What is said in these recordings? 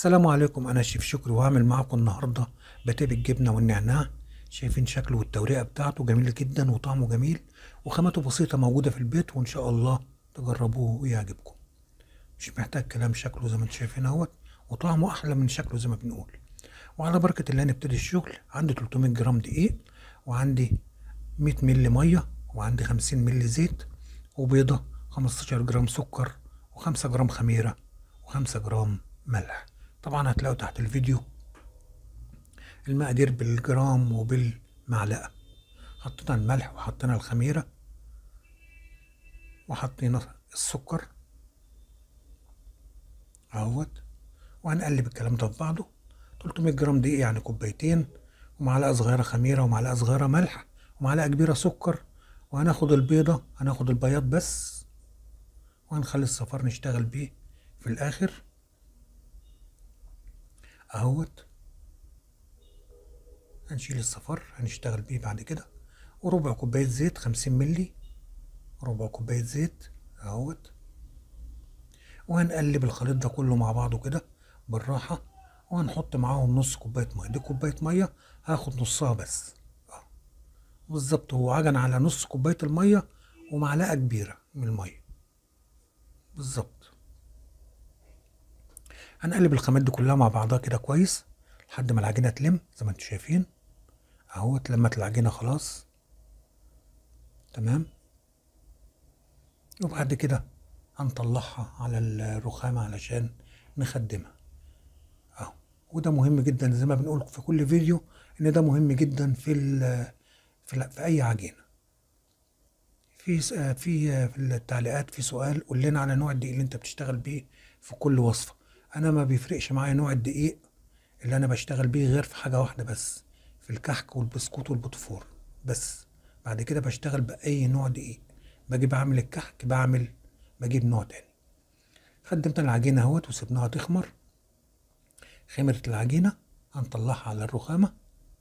السلام عليكم انا شيف شكري وهعمل معاكم النهارده باتيه بالجبنه والنعناع شايفين شكله والتوريقه بتاعته جميل جدا وطعمه جميل وخامته بسيطه موجوده في البيت وان شاء الله تجربوه ويعجبكم مش محتاج كلام شكله زي ما انتم شايفين اهوت وطعمه احلى من شكله زي ما بنقول وعلى بركه الله نبتدي الشغل عندي 300 جرام دقيق وعندي 100 مللي ميه وعندي 50 مللي زيت وبيضه 15 جرام سكر و5 جرام خميره و5 جرام ملح طبعا هتلاقوا تحت الفيديو المقادير بالجرام وبالمعلقة حطينا الملح وحطينا الخميرة وحطينا السكر اهوت وهنقلب الكلام ده في بعضه 300 جرام دقيق يعني كوبايتين ومعلقة صغيرة خميرة ومعلقة صغيرة ملح ومعلقة كبيرة سكر وهناخد البيضة هناخد البياض بس وهنخلي الصفار نشتغل بيه في الآخر اهوت هنشيل الصفار هنشتغل بيه بعد كده وربع كوباية زيت خمسين ملي ربع كوباية زيت اهوت وهنقلب الخليط ده كله مع بعضه كده بالراحة وهنحط معاهم نص كوباية مية دي كوباية مية هاخد نصها بس اه بالظبط هو عجن على نص كوباية المية ومعلقة كبيرة من المية بالظبط هنقلب الخامات دي كلها مع بعضها كده كويس لحد ما العجينه تلم زي ما انتم شايفين اهو اتلمت العجينه خلاص تمام وبعد كده هنطلعها على الرخامه علشان نخدمها اهو وده مهم جدا زي ما بنقول في كل فيديو ان ده مهم جدا في في, في اي عجينه في في في التعليقات في سؤال قول لنا على نوع الدقيق اللي انت بتشتغل بيه في كل وصفه انا ما بيفرقش معايا نوع الدقيق اللي انا بشتغل بيه غير في حاجه واحده بس في الكحك والبسكوت والبوتفور بس بعد كده بشتغل باي نوع دقيق باجي بعمل الكحك بعمل بجيب نوع تاني خدمت العجينه اهوت وسبناها تخمر خمرت العجينه هنطلعها على الرخامه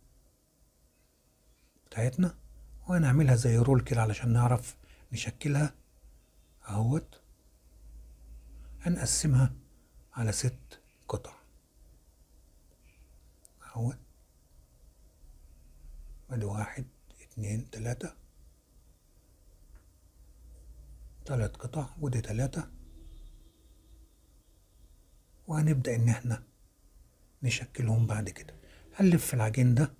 بتاعتنا وهنعملها زي رول كده علشان نعرف نشكلها اهوت هنقسمها على ست قطع اهو ادي واحد اتنين تلاتة تلات قطع ودي تلاتة وهنبدأ ان احنا نشكلهم بعد كده هنلف العجين ده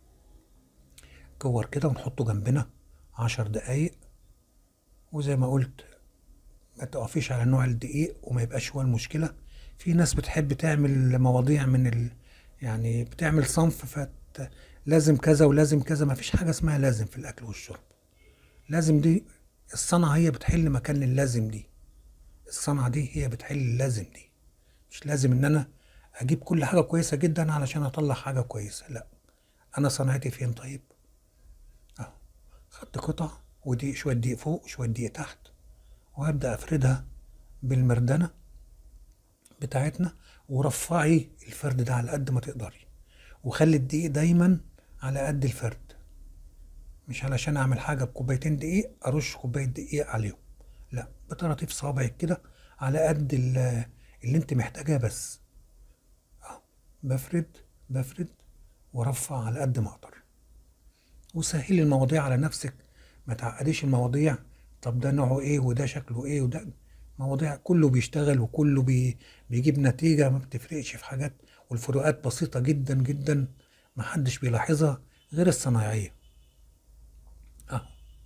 كور كده ونحطه جنبنا عشر دقايق وزي ما قلت ما تقفيش على نوع الدقيق وما يبقاش هو المشكله في ناس بتحب تعمل مواضيع من ال... يعني بتعمل صنف فت لازم كذا ولازم كذا ما فيش حاجة اسمها لازم في الأكل والشرب لازم دي الصنعة هي بتحل مكان اللازم دي الصنعة دي هي بتحل اللازم دي مش لازم إن أنا أجيب كل حاجة كويسة جدا علشان أطلع حاجة كويسة لا أنا صنعتي فين طيب أهو خدت قطع ودي شوية دقيق فوق شوية دقيق تحت وهبدأ أفردها بالمردنة بتاعتنا ورفعي الفرد ده على قد ما تقدري وخلي الدقيق دايما على قد الفرد مش علشان اعمل حاجه بكوبايتين دقيق ارش كوبايه دقيق عليهم لا بطراطيف صوابعك كده على قد اللي انت محتاجاه بس اهو بفرد بفرد وارفع على قد ما اقدر وسهلي المواضيع على نفسك ما تعقديش المواضيع طب ده نوعه ايه وده شكله ايه وده مواضيع كله بيشتغل وكله بي بيجيب نتيجة ما بتفرقش في حاجات والفروقات بسيطة جدا جدا محدش بيلاحظها غير الصنايعية اهو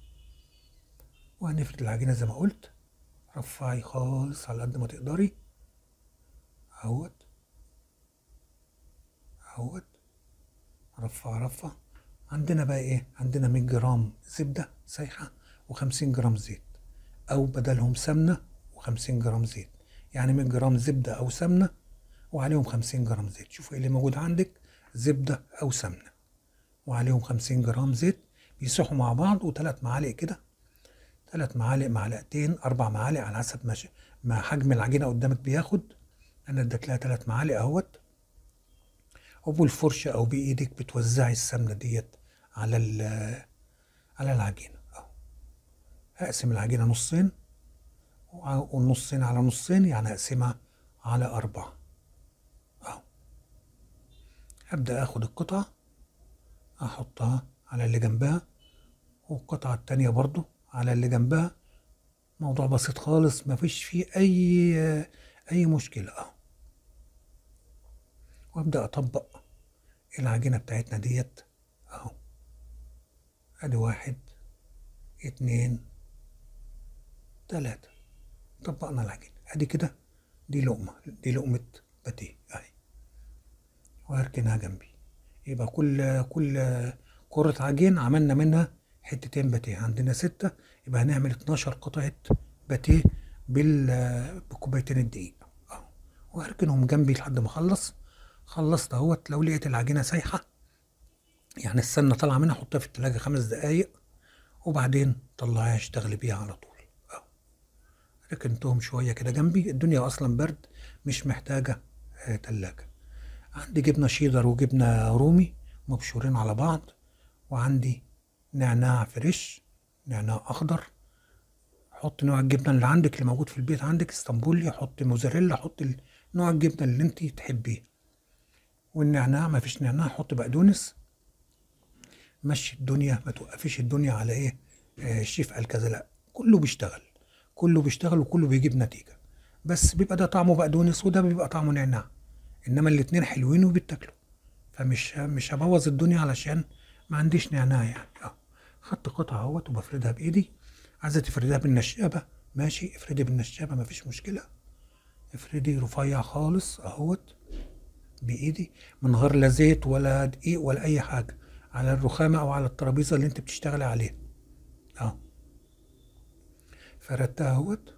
وهنفرد العجينة زي ما قلت رفعي خالص على قد ما تقدري اهوت اهوت رفع رفع عندنا بقى ايه عندنا 100 جرام زبدة سايحة و50 جرام زيت او بدلهم سمنة وخمسين جرام زيت يعني 100 جرام زبدة أو سمنة وعليهم خمسين جرام زيت شوف ايه اللي موجود عندك زبدة أو سمنة وعليهم خمسين جرام زيت بيسيحوا مع بعض وثلاث معالق كده ثلاث معالق معلقتين أربع معالق على حسب ما, ما حجم العجينة قدامك بياخد أنا اديت لها ثلاث معالق أهوت وبالفرشة أو بإيدك بتوزعي السمنة ديت على على العجينة أهو هقسم العجينة نصين ونصين على نصين يعني هقسمها على أربعة أهو هبدأ اخد القطعة احطها على اللي جنبها والقطعة التانية برضو على اللي جنبها موضوع بسيط خالص مفيش فيه اي اي مشكلة اهو وابدأ اطبق العجينة بتاعتنا ديت اهو ادي واحد اتنين تلاتة طبقنا العجينة ادي كده دي لقمة دي لقمة باتيه اهي وهركنها جنبي يبقى كل كل كرة عجين عملنا منها حتتين باتيه عندنا ستة يبقى هنعمل 12 قطعة باتيه بال بكوبايتين الدقيق اهو وهركنهم جنبي لحد ما اخلص خلصت اهوت لو لقيت العجينة سايحة يعني السمنة طالعة منها حطها في التلاجة خمس دقايق وبعدين طلعيها اشتغلي بيها على طول اهو ركنتهم شوية كده جنبي الدنيا اصلا برد مش محتاجة آه، تلاجة عندي جبنة شيدر وجبنة رومي مبشورين على بعض وعندي نعناع فريش نعناع اخضر حط نوع الجبنة اللي عندك اللي موجود في البيت عندك اسطنبولي حط موزاريلا حط ال- نوع الجبنة اللي انت تحبيه والنعناع ما فيش نعناع حط بقدونس مشي الدنيا ما توقفيش الدنيا على ايه آه الشيف قال كذا لا كله بيشتغل كله بيشتغل وكله بيجيب نتيجة بس بيبقى ده طعمه بقدونس وده بيبقى طعمه نعناع انما الاتنين حلوين وبيتاكلوا فمش مش هبوظ الدنيا علشان ما عنديش نعناع يعني اه خدت قطعة اهوت وبفردها بايدي عايزة تفردها بالنشابة ماشي افردي بالنشابة مفيش مشكلة افردي رفيع خالص اهوت بايدي من غير لا زيت ولا دقيق ولا اي حاجة على الرخامة او على الترابيزة اللي انت بتشتغلي عليها اه فردتها اهوت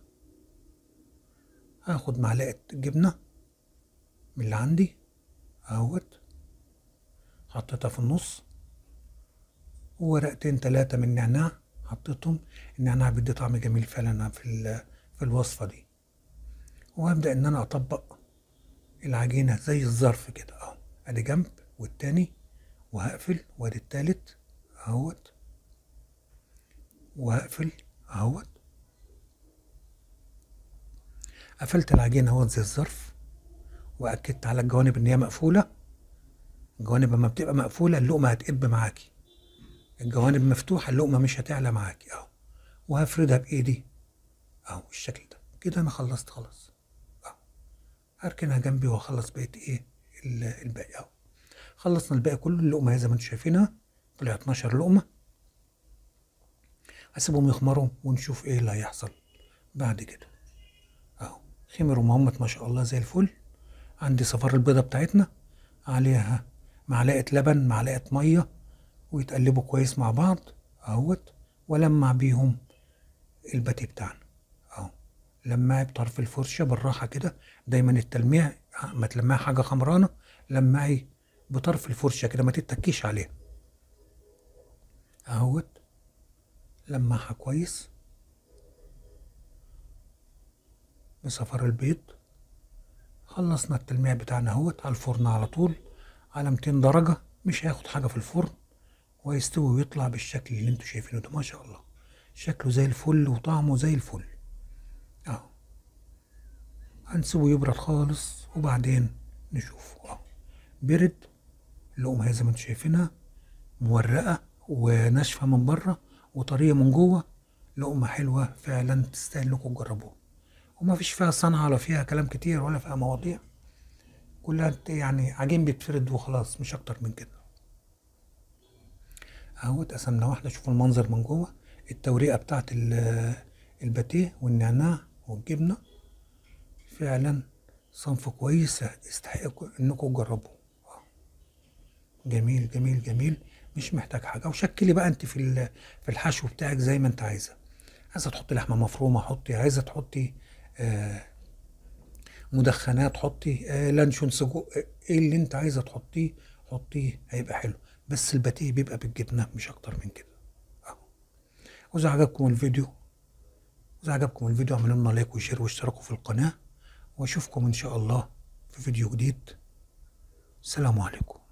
هاخد معلقة جبنة من اللي عندي اهوت حطيتها في النص وورقتين تلاتة من النعناع حطيتهم النعناع بيدي طعم جميل فعلا في ال- في الوصفة دي وابدأ ان انا اطبق العجينة زي الظرف كده اهو ادي جنب والتاني وهقفل وادي التالت اهوت وهقفل اهوت قفلت العجينة اهوت زي الظرف واكدت على الجوانب ان هي مقفولة الجوانب لما بتبقى مقفولة اللقمة هتقب معاكي الجوانب مفتوحة اللقمة مش هتعلى معاكي اهو وهفردها بايدي اهو بالشكل ده كده انا خلصت خلاص اهو هركنها جنبي واخلص بقية ايه ال- الباقي اهو خلصنا الباقي كله اللقمة اهي زي ما انتم شايفينها طلع 12 لقمة هسيبهم يخمروا ونشوف ايه اللي هيحصل بعد كده اهو خمروا مهمت ما شاء الله زي الفل عندي صفار البيضة بتاعتنا عليها معلقة لبن معلقة مية ويتقلبوا كويس مع بعض اهوت ولمع بيهم الباتيه بتاعنا اهو لمعي بطرف الفرشة بالراحة كده دايما التلميع ما تلمعي حاجة خمرانة لمعي بطرف الفرشة كده ما تتكيش عليها اهوت لمعها كويس بصفار البيض خلصنا التلميع بتاعنا اهوت على الفرن على طول على 200 درجة مش هياخد حاجة في الفرن ويستوي ويطلع بالشكل اللي انتوا شايفينه ده ما شاء الله شكله زي الفل وطعمه زي الفل اهو هنسيبه يبرد خالص وبعدين نشوفه اهو برد اللقمة هي زي ما انتوا شايفينها مورقة وناشفة من بره وطرية من جوه لقمة حلوة فعلا تستاهل انكم تجربوها وما فيش فيها صنعة ولا فيها كلام كتير ولا فيها مواضيع كلها يعني عجين بيتفرد وخلاص مش اكتر من كده اهو اتقسمنا واحدة شوفوا المنظر من جوه التوريقة بتاعت ال- الباتيه والنعناع والجبنة فعلا صنف كويس يستحق انكم تجربوه جميل جميل جميل مش محتاج حاجه وشكلي بقى انت في ال- في الحشو بتاعك زي ما انت عايزه عايزه تحطي لحمه مفرومه حطي عايزه تحطي آه مدخنات حطي آه لانشون سجق آه، ايه اللي انت عايزه تحطيه حطيه هيبقى حلو بس الباتيه بيبقى بالجبنه مش اكتر من كده اهو واذا عجبكم الفيديو اذا عجبكم الفيديو اعملوا لنا لايك وشير واشتركوا في القناه واشوفكم ان شاء الله في فيديو جديد السلام عليكم